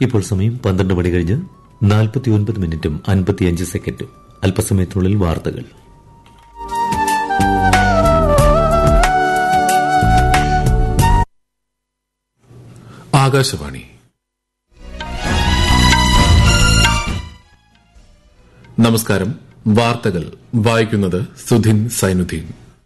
ഇപ്പോൾ സമയം പന്ത്രണ്ട് മണി കഴിഞ്ഞ് നാൽപ്പത്തിയൊൻപത് മിനിറ്റും അൻപത്തിയഞ്ച് സെക്കൻഡും അല്പസമയത്തിനുള്ളിൽ വാർത്തകൾ ആകാശവാണി നമസ്കാരം വാർത്തകൾ വായിക്കുന്നത് സുധിൻ സൈനുദ്ദീൻ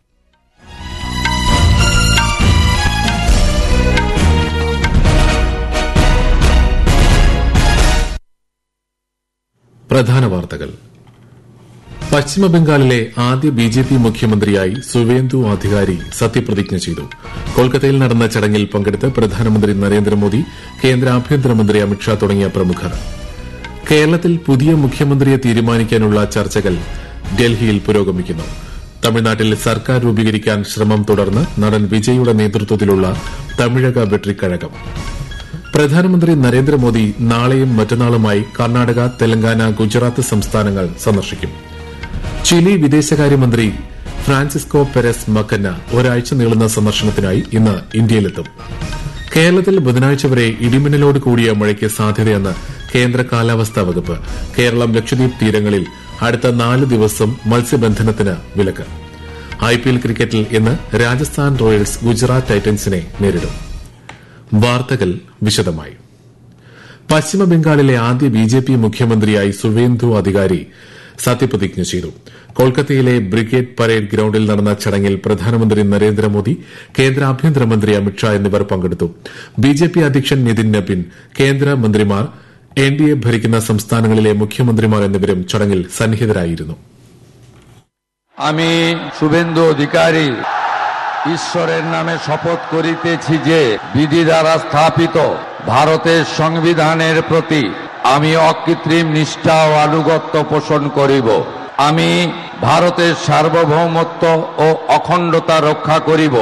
പ്രധാന വാർത്തകൾ പശ്ചിമബംഗാളിലെ ആദ്യ ബി ജെ പി മുഖ്യമന്ത്രിയായി സുവേന്ദു അധികാരി സത്യപ്രതിജ്ഞ ചെയ്തു കൊൽക്കത്തയിൽ നടന്ന ചടങ്ങിൽ പങ്കെടുത്ത് പ്രധാനമന്ത്രി നരേന്ദ്രമോദി കേന്ദ്ര ആഭ്യന്തരമന്ത്രി അമിത്ഷാ തുടങ്ങിയ പ്രമുഖർ കേരളത്തിൽ പുതിയ മുഖ്യമന്ത്രിയെ തീരുമാനിക്കാനുള്ള ചർച്ചകൾ ഡൽഹിയിൽ പുരോഗമിക്കുന്നു തമിഴ്നാട്ടിൽ സർക്കാർ രൂപീകരിക്കാൻ ശ്രമം തുടർന്ന് നടൻ വിജയുടെ നേതൃത്വത്തിലുള്ള തമിഴക വെട്രിക്കഴകം പ്രധാനമന്ത്രി നരേന്ദ്രമോദി നാളെയും മറ്റന്നാളുമായി കർണാടക തെലങ്കാന ഗുജറാത്ത് സംസ്ഥാനങ്ങൾ സന്ദർശിക്കും ചിലി വിദേശകാര്യമന്ത്രി ഫ്രാൻസിസ്കോ പെരസ് മക്കന്ന ഒരാഴ്ച നീളുന്ന സന്ദർശനത്തിനായി ഇന്ന് ഇന്ത്യയിലെത്തും കേരളത്തിൽ ബുധനാഴ്ച വരെ ഇടിമിന്നലോട് കൂടിയ മഴയ്ക്ക് സാധ്യതയെന്ന് കേന്ദ്ര കാലാവസ്ഥാ വകുപ്പ് കേരളം ലക്ഷദ്വീപ് തീരങ്ങളിൽ അടുത്ത നാല് ദിവസം മത്സ്യബന്ധനത്തിന് വിലക്ക് ഐപിഎൽ ക്രിക്കറ്റിൽ ഇന്ന് രാജസ്ഥാൻ റോയൽസ് ഗുജറാത്ത് ടൈറ്റൻസിനെ നേരിടും വാർത്തകൾ വിശദമായി പശ്ചിമബംഗാളിലെ ആദ്യ ബി ജെ പി മുഖ്യമന്ത്രിയായി സുവേന്ദു അധികാരി സത്യപ്രതിജ്ഞ ചെയ്തു കൊൽക്കത്തയിലെ ബ്രിഗേഡ് പരേഡ് ഗ്രൌണ്ടിൽ നടന്ന ചടങ്ങിൽ പ്രധാനമന്ത്രി നരേന്ദ്രമോദി കേന്ദ്ര ആഭ്യന്തരമന്ത്രി അമിത്ഷാ എന്നിവർ പങ്കെടുത്തു ബിജെപി അധ്യക്ഷൻ നിതിൻ നബിൻ കേന്ദ്രമന്ത്രിമാർ എൻ ഡി എ ഭരിക്കുന്ന സംസ്ഥാനങ്ങളിലെ മുഖ്യമന്ത്രിമാർ എന്നിവരും ചടങ്ങിൽ സന്നിഹിതരായിരുന്നു আমি শুভেন্দু অধিকারী ঈশ্বরের নামে শপথ করিতেছি যে বিধি দ্বারা স্থাপিত ভারতের সংবিধানের প্রতি আমি অকৃত্রিম নিষ্ঠা ও আনুগত্য পোষণ করিব আমি ভারতের সার্বভৌমত্ব ও অখণ্ডতা রক্ষা করিব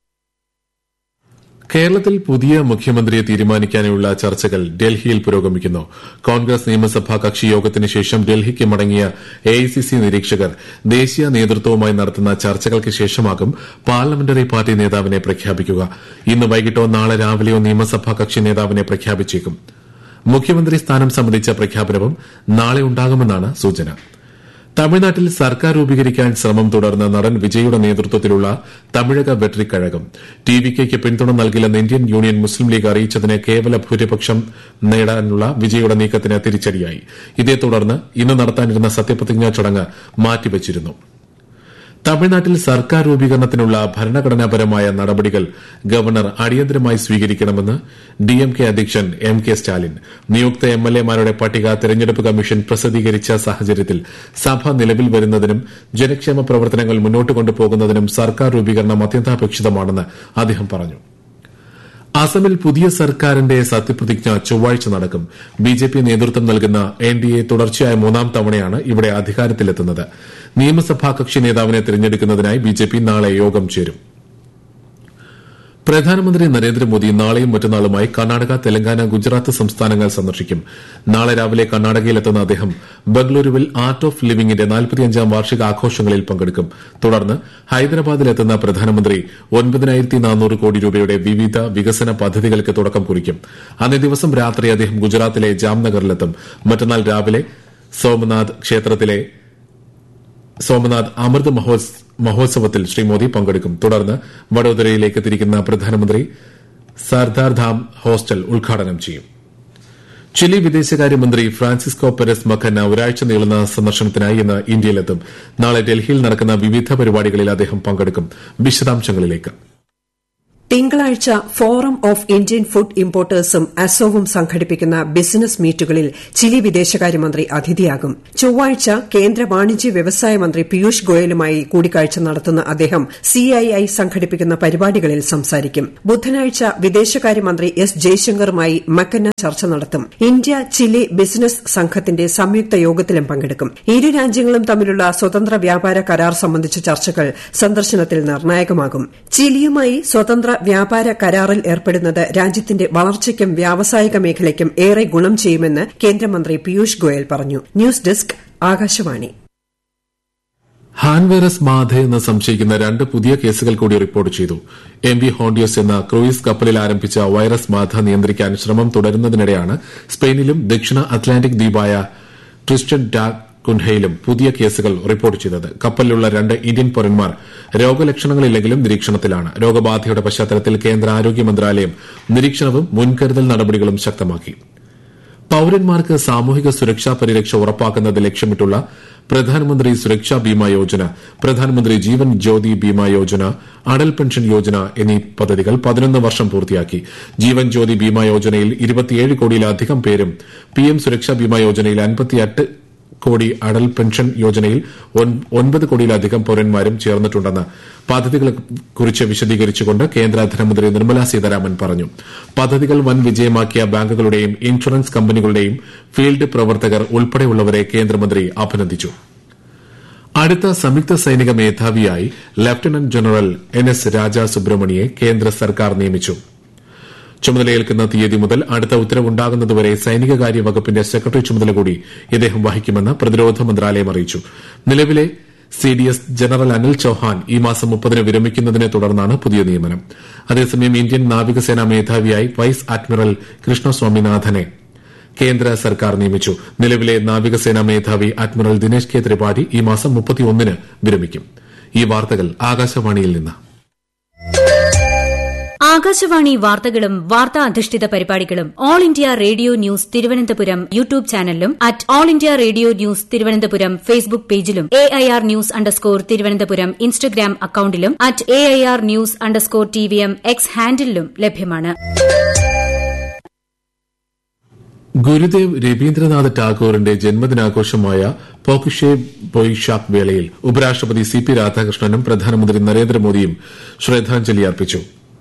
കേരളത്തിൽ പുതിയ മുഖ്യമന്ത്രിയെ തീരുമാനിക്കാനുള്ള ചർച്ചകൾ ഡൽഹിയിൽ പുരോഗമിക്കുന്നു കോൺഗ്രസ് നിയമസഭാ കക്ഷി യോഗത്തിന് ശേഷം ഡൽഹിക്ക് മടങ്ങിയ എഐസിസി നിരീക്ഷകർ ദേശീയ നേതൃത്വവുമായി നടത്തുന്ന ചർച്ചകൾക്ക് ശേഷമാകും പാർലമെന്ററി പാർട്ടി നേതാവിനെ പ്രഖ്യാപിക്കുക ഇന്ന് വൈകിട്ടോ നാളെ രാവിലെയോ നിയമസഭാ കക്ഷി നേതാവിനെ പ്രഖ്യാപിച്ചേക്കും മുഖ്യമന്ത്രി സ്ഥാനം സംബന്ധിച്ച പ്രഖ്യാപനവും നാളെ ഉണ്ടാകുമെന്നാണ് സൂചന തമിഴ്നാട്ടിൽ സർക്കാർ രൂപീകരിക്കാൻ ശ്രമം തുടർന്ന നടൻ വിജയുടെ നേതൃത്വത്തിലുള്ള തമിഴക വെട്രിക്കഴകം ടി വി കെയ്ക്ക് പിന്തുണ നൽകില്ലെന്ന് ഇന്ത്യൻ യൂണിയൻ മുസ്ലിം ലീഗ് അറിയിച്ചതിന് കേവല ഭൂരിപക്ഷം നേടാനുള്ള വിജയുടെ നീക്കത്തിന് തിരിച്ചടിയായി ഇതേ തുടർന്ന് ഇന്ന് നടത്താനിരുന്ന സത്യപ്രതിജ്ഞാ ചടങ്ങ് മാറ്റിവച്ചിരുന്നു തമിഴ്നാട്ടിൽ സർക്കാർ രൂപീകരണത്തിനുള്ള ഭരണഘടനാപരമായ നടപടികൾ ഗവർണർ അടിയന്തരമായി സ്വീകരിക്കണമെന്ന് ഡിഎംകെ അധ്യക്ഷൻ എം കെ സ്റ്റാലിൻ നിയുക്ത എംഎൽഎമാരുടെ പട്ടിക തെരഞ്ഞെടുപ്പ് കമ്മീഷൻ പ്രസിദ്ധീകരിച്ച സാഹചര്യത്തിൽ സഭ നിലവിൽ വരുന്നതിനും ജനക്ഷേമ പ്രവർത്തനങ്ങൾ മുന്നോട്ട് കൊണ്ടുപോകുന്നതിനും സർക്കാർ രൂപീകരണം അത്യന്താപേക്ഷിതമാണെന്ന് അദ്ദേഹം പറഞ്ഞു അസമിൽ പുതിയ സർക്കാരിന്റെ സത്യപ്രതിജ്ഞ ചൊവ്വാഴ്ച നടക്കും ബിജെപി നേതൃത്വം നൽകുന്ന എൻഡിഎ തുടർച്ചയായ മൂന്നാം തവണയാണ് ഇവിടെ അധികാരത്തിലെത്തുന്നത് നിയമസഭാ കക്ഷി നേതാവിനെ തിരഞ്ഞെടുക്കുന്നതിനായി ബിജെപി നാളെ യോഗം ചേരും പ്രധാനമന്ത്രി നരേന്ദ്രമോദി നാളെയും മറ്റന്നാളുമായി കർണാടക തെലങ്കാന ഗുജറാത്ത് സംസ്ഥാനങ്ങൾ സന്ദർശിക്കും നാളെ രാവിലെ കർണാടകയിലെത്തുന്ന അദ്ദേഹം ബംഗളൂരുവിൽ ആർട്ട് ഓഫ് ലിവിംഗിന്റെ നാൽപ്പത്തിയഞ്ചാം വാർഷിക ആഘോഷങ്ങളിൽ പങ്കെടുക്കും തുടർന്ന് ഹൈദരാബാദിലെത്തുന്ന പ്രധാനമന്ത്രി ഒൻപതിനായിരത്തി നാനൂറ് കോടി രൂപയുടെ വിവിധ വികസന പദ്ധതികൾക്ക് തുടക്കം കുറിക്കും അന്നേ ദിവസം രാത്രി അദ്ദേഹം ഗുജറാത്തിലെ ജാംനഗറിലെത്തും മറ്റന്നാൾ രാവിലെ സോമനാഥ് ക്ഷേത്രത്തിലെ സോമനാഥ് അമൃത് മഹോത്സവത്തിൽ ശ്രീ മോദി പങ്കെടുക്കും തുടർന്ന് വഡോദരയിലേക്ക് തിരിക്കുന്ന പ്രധാനമന്ത്രി സർദാർ ധാം ഹോസ്റ്റൽ ഉദ്ഘാടനം ചെയ്യും ചിലി വിദേശകാര്യമന്ത്രി ഫ്രാൻസിസ്കോ പെരസ് മക്കന്ന ഒരാഴ്ച നീളുന്ന സന്ദർശനത്തിനായി ഇന്ന് ഇന്ത്യയിലെത്തും നാളെ ഡൽഹിയിൽ നടക്കുന്ന വിവിധ പരിപാടികളിൽ അദ്ദേഹം പങ്കെടുക്കും വിശദാംശങ്ങളിലേക്ക് തിങ്കളാഴ്ച ഫോറം ഓഫ് ഇന്ത്യൻ ഫുഡ് ഇമ്പോർട്ടേഴ്സും അസോവും സംഘടിപ്പിക്കുന്ന ബിസിനസ് മീറ്റുകളിൽ ചിലി വിദേശകാര്യമന്ത്രി അതിഥിയാകും ചൊവ്വാഴ്ച കേന്ദ്ര വാണിജ്യ വ്യവസായ മന്ത്രി പീയൂഷ് ഗോയലുമായി കൂടിക്കാഴ്ച നടത്തുന്ന അദ്ദേഹം സിഐഐ സംഘടിപ്പിക്കുന്ന പരിപാടികളിൽ സംസാരിക്കും ബുധനാഴ്ച വിദേശകാര്യമന്ത്രി എസ് ജയശങ്കറുമായി മക്കന്ന ചർച്ച നടത്തും ഇന്ത്യ ചിലി ബിസിനസ് സംഘത്തിന്റെ സംയുക്ത യോഗത്തിലും പങ്കെടുക്കും ഇരു രാജ്യങ്ങളും തമ്മിലുള്ള സ്വതന്ത്ര വ്യാപാര കരാർ സംബന്ധിച്ച ചർച്ചകൾ സന്ദർശനത്തിൽ നിർണായകമാകും ചിലിയുമായി സ്വതന്ത്ര വ്യാപാര കരാറിൽ ഏർപ്പെടുന്നത് രാജ്യത്തിന്റെ വളർച്ചയ്ക്കും വ്യാവസായിക മേഖലയ്ക്കും ഏറെ ഗുണം ചെയ്യുമെന്ന് കേന്ദ്രമന്ത്രി പീയൂഷ് ഗോയൽ പറഞ്ഞു news desk Akashvani hantavirus ബാധയെന്ന് സംശയിക്കുന്ന രണ്ട് പുതിയ കേസുകൾ കൂടി റിപ്പോർട്ട് ചെയ്തു എം വി ഹോണ്ടിയസ് എന്ന ക്രൂയിസ് കപ്പലിൽ ആരംഭിച്ച വൈറസ് ബാധ നിയന്ത്രിക്കാൻ ശ്രമം തുടരുന്നതിനിടെയാണ് സ്പെയിനിലും ദക്ഷിണ അറ്റ്ലാന്റിക് ദ്വീപായ ട്രിസ്റ്റൻ ഡാ കുൻഹയിലും പുതിയ കേസുകൾ റിപ്പോർട്ട് ചെയ്തത് കപ്പലിലുള്ള രണ്ട് ഇന്ത്യൻ പൌരന്മാർ രോഗലക്ഷണങ്ങളില്ലെങ്കിലും നിരീക്ഷണത്തിലാണ് രോഗബാധയുടെ പശ്ചാത്തലത്തിൽ കേന്ദ്ര ആരോഗ്യ മന്ത്രാലയം നിരീക്ഷണവും മുൻകരുതൽ നടപടികളും ശക്തമാക്കി പൌരന്മാർക്ക് സാമൂഹിക സുരക്ഷാ പരിരക്ഷ ഉറപ്പാക്കുന്നത് ലക്ഷ്യമിട്ടുള്ള പ്രധാനമന്ത്രി സുരക്ഷാ ബീമ യോജന പ്രധാനമന്ത്രി ജീവൻ ജ്യോതി ബീമ യോജന അടൽ പെൻഷൻ യോജന എന്നീ പദ്ധതികൾ പതിനൊന്ന് വർഷം പൂർത്തിയാക്കി ജീവൻ ജ്യോതി ബീമ യോജനയിൽ ഇരുപത്തിയേഴ് കോടിയിലധികം പേരും പിഎം സുരക്ഷാ ബീമ യോജനയിൽ അൻപത്തിയെട്ട് കോടി അടൽ പെൻഷൻ യോജനയിൽ ഒൻപത് കോടിയിലധികം പൌരന്മാരും ചേർന്നിട്ടുണ്ടെന്ന് പദ്ധതികളെക്കുറിച്ച് വിശദീകരിച്ചുകൊണ്ട് കേന്ദ്ര ധനമന്ത്രി നിർമ്മല സീതാരാമൻ പറഞ്ഞു പദ്ധതികൾ വൻ വിജയമാക്കിയ ബാങ്കുകളുടെയും ഇൻഷുറൻസ് കമ്പനികളുടെയും ഫീൽഡ് പ്രവർത്തകർ ഉൾപ്പെടെയുള്ളവരെ കേന്ദ്രമന്ത്രി അഭിനന്ദിച്ചു അടുത്ത സംയുക്ത സൈനിക മേധാവിയായി lieutenant general N S Raja സുബ്രഹ്മണിയെ കേന്ദ്ര സർക്കാർ നിയമിച്ചു ചുമതലയേൽക്കുന്ന തീയതി മുതൽ അടുത്ത ഉത്തരവുണ്ടാകുന്നതുവരെ സൈനികകാര്യ വകുപ്പിന്റെ സെക്രട്ടറി ചുമതല കൂടി ഇദ്ദേഹം വഹിക്കുമെന്ന് പ്രതിരോധ മന്ത്രാലയം അറിയിച്ചു നിലവിലെ സിഡിഎസ് ജനറൽ അനിൽ ചൌഹാൻ ഈ മാസം മുപ്പതിന് വിരമിക്കുന്നതിനെ തുടർന്നാണ് പുതിയ നിയമനം അതേസമയം ഇന്ത്യൻ നാവികസേനാ മേധാവിയായി വൈസ് അഡ്മിറൽ കൃഷ്ണസ്വാമിനാഥനെ കേന്ദ്ര സർക്കാർ നിയമിച്ചു നിലവിലെ നാവികസേനാ മേധാവി അഡ്മിറൽ ദിനേശ് കെ ത്രിപാഠി ഈ മാസം മുപ്പത്തിയൊന്നിന് വിരമിക്കും ഈ വാർത്തകൾ ആകാശവാണിയിൽ നിന്ന് ആകാശവാണി വാർത്തകളും വാർത്താ അധിഷ്ഠിത പരിപാടികളും all India radio news Thiruvananthapuram YouTube ചാനലിലും at all India radio news Thiruvananthapuram Facebook പേജിലും A I R news underscore Thiruvananthapuram Instagram അക്കൌണ്ടിലും at A I R news underscore T V M X ഹാൻഡിലും ലഭ്യമാണ് ഗുരുദേവ് രവീന്ദ്രനാഥ് ടാഗോറിന്റെ ജന്മദിനാഘോഷമായ പോക്കിഷെ ബൊയ്ഷാക് വേളയിൽ ഉപരാഷ്ട്രപതി സി പി രാധാകൃഷ്ണനും പ്രധാനമന്ത്രി നരേന്ദ്രമോദിയും ശ്രദ്ധാഞ്ജലി അർപ്പിച്ചു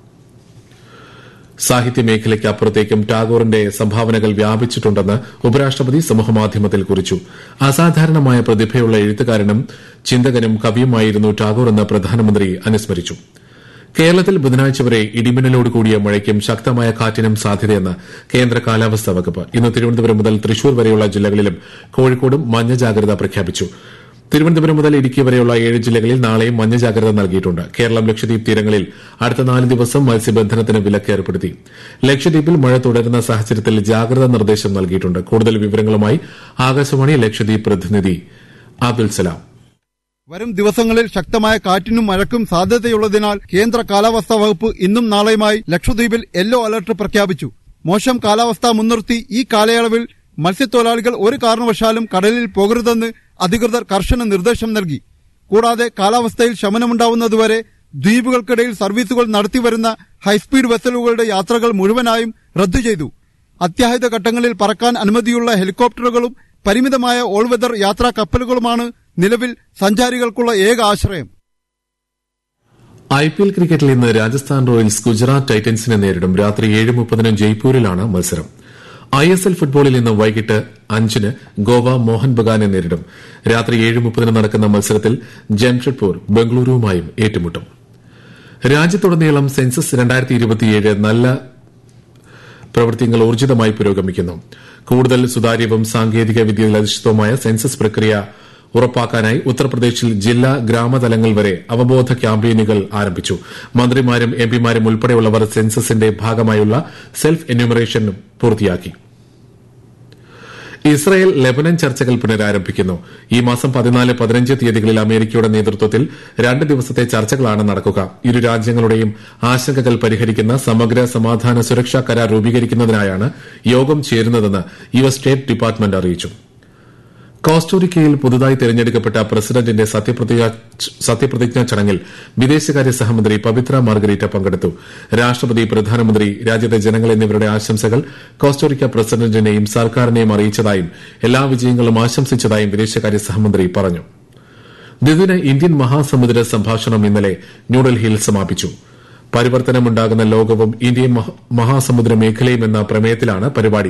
സാഹിത്യ മേഖലയ്ക്ക് അപ്പുറത്തേക്കും ടാഗോറിന്റെ സംഭാവനകൾ വ്യാപിച്ചിട്ടുണ്ടെന്ന് ഉപരാഷ്ട്രപതി സമൂഹമാധ്യമത്തിൽ കുറിച്ചു അസാധാരണമായ പ്രതിഭയുള്ള എഴുത്തുകാരനും ചിന്തകനും കവിയുമായിരുന്നു ടാഗോർ എന്ന് പ്രധാനമന്ത്രി അനുസ്മരിച്ചു കേരളത്തിൽ ബുധനാഴ്ച വരെ ഇടിമിന്നലോട് കൂടിയ മഴയ്ക്കും ശക്തമായ കാറ്റിനും സാധ്യതയെന്ന് കേന്ദ്ര കാലാവസ്ഥാ വകുപ്പ് ഇന്ന് തിരുവനന്തപുരം മുതൽ തൃശൂർ വരെയുള്ള ജില്ലകളിലും കോഴിക്കോടും മഞ്ഞ ജാഗ്രത പ്രഖ്യാപിച്ചു തിരുവനന്തപുരം മുതൽ ഇടുക്കി വരെയുള്ള ഏഴ് ജില്ലകളിൽ നാളെയും മഞ്ഞ ജാഗ്രത നൽകിയിട്ടുണ്ട് കേരളം ലക്ഷദ്വീപ് തീരങ്ങളിൽ അടുത്ത നാല് ദിവസം മത്സ്യബന്ധനത്തിന് വിലക്ക് ഏർപ്പെടുത്തി ലക്ഷദ്വീപിൽ മഴ തുടരുന്ന സാഹചര്യത്തിൽ ജാഗ്രതാ നിർദ്ദേശം നൽകിയിട്ടുണ്ട് കൂടുതൽ വിവരങ്ങളുമായി ആകാശവാണി ലക്ഷദ്വീപ് പ്രതിനിധി അബ്ദുൽ സലാം വരും ദിവസങ്ങളിൽ ശക്തമായ കാറ്റിനും മഴയ്ക്കും സാധ്യതയുള്ളതിനാൽ കേന്ദ്ര കാലാവസ്ഥാ വകുപ്പ് ഇന്നും നാളെയുമായി ലക്ഷദ്വീപിൽ യെല്ലോ അലർട്ട് പ്രഖ്യാപിച്ചു മോശം കാലാവസ്ഥ മുൻനിർത്തി ഈ കാലയളവിൽ മത്സ്യത്തൊഴിലാളികൾ ഒരു കാരണവശാലും കടലിൽ പോകരുതെന്ന് അധികൃതർ കർശന നിർദ്ദേശം നൽകി കൂടാതെ കാലാവസ്ഥയിൽ ശമനമുണ്ടാവുന്നതുവരെ ദ്വീപുകൾക്കിടയിൽ സർവീസുകൾ നടത്തിവരുന്ന ഹൈസ്പീഡ് വെസലുകളുടെ യാത്രകൾ മുഴുവനായും റദ്ദു ചെയ്തു അത്യാഹിത ഘട്ടങ്ങളിൽ പറക്കാൻ അനുമതിയുള്ള ഹെലികോപ്റ്ററുകളും പരിമിതമായ ഓൾ വെതർ യാത്രാ കപ്പലുകളുമാണ് നിലവിൽ സഞ്ചാരികൾക്കുള്ള ഏക ആശ്രയം ഐ പി എൽ ക്രിക്കറ്റിൽ ഇന്ന് രാജസ്ഥാൻ റോയൽസ് ഗുജറാത്ത് ടൈറ്റൻസിനെ നേരിടും രാത്രി ഏഴ് മുപ്പതിന് ജയ്പൂരിലാണ് മത്സരം ഐ എസ് എൽ ഫുട്ബോളിൽ ഇന്ന് വൈകിട്ട് അഞ്ചിന് ഗോവ മോഹൻ ബഗാനെ നേരിടും രാത്രി ഏഴ് മുപ്പതിന് നടക്കുന്ന മത്സരത്തിൽ ജംഷഡ്പൂർ ബംഗളൂരുവുമായും ഏറ്റുമുട്ടും രാജ്യത്തുടനീളം സെൻസസ് രണ്ടായിരത്തി ഇരുപത്തിയേഴ് നല്ല പ്രവൃത്തികൾ ഊർജിതമായി പുരോഗമിക്കുന്നു കൂടുതൽ സുതാര്യവും സാങ്കേതിക വിദ്യയിലധിഷ്ഠിതവുമായ സെൻസസ് പ്രക്രിയ ഉറപ്പാക്കാനായി ഉത്തർപ്രദേശിൽ ജില്ലാ ഗ്രാമതലങ്ങൾ വരെ അവബോധ ക്യാമ്പയിനുകൾ ആരംഭിച്ചു മന്ത്രിമാരും എംപിമാരും ഉൾപ്പെടെയുള്ളവർ സെൻസസിന്റെ ഭാഗമായുള്ള സെൽഫ് എന്യൂമറേഷൻ പൂർത്തിയാക്കി ഇസ്രായേൽ ലെബനൻ ചർച്ചകൾ പുനരാരംഭിക്കുന്നു ഈ മാസം പതിനാല് പതിനഞ്ച് തീയതികളിൽ അമേരിക്കയുടെ നേതൃത്വത്തിൽ രണ്ട് ദിവസത്തെ ചർച്ചകളാണ് നടക്കുക ഇരു രാജ്യങ്ങളുടെയും ആശങ്കകൾ പരിഹരിക്കുന്ന സമഗ്ര സമാധാന സുരക്ഷാ കരാർ രൂപീകരിക്കുന്നതിനായാണ് യോഗം ചേരുന്നതെന്ന് യു എസ് സ്റ്റേറ്റ് ഡിപ്പാർട്ട്മെന്റ് അറിയിച്ചു കോസ്റ്റോറിക്കയിൽ പുതുതായി തെരഞ്ഞെടുക്കപ്പെട്ട പ്രസിഡന്റിന്റെ സത്യപ്രതിജ്ഞാ ചടങ്ങിൽ വിദേശകാര്യ സഹമന്ത്രി പവിത്ര മാർഗരീറ്റ പങ്കെടുത്തു രാഷ്ട്രപതി പ്രധാനമന്ത്രി രാജ്യത്തെ ജനങ്ങൾ എന്നിവരുടെ ആശംസകൾ കോസ്റ്റോറിക്ക പ്രസിഡന്റിനെയും സർക്കാരിനെയും അറിയിച്ചതായും എല്ലാ വിജയങ്ങളും ആശംസിച്ചതായും വിദേശകാര്യ സഹമന്ത്രി പറഞ്ഞു ദ്വിദിന ഇന്ത്യൻ മഹാസമുദ്ര സംഭാഷണം ഇന്നലെ ന്യൂഡൽഹിയിൽ സമാപിച്ചു പരിവർത്തനമുണ്ടാകുന്ന ലോകവും ഇന്ത്യയും മഹാസമുദ്ര മേഖലയും എന്ന പ്രമേയത്തിലാണ് പരിപാടി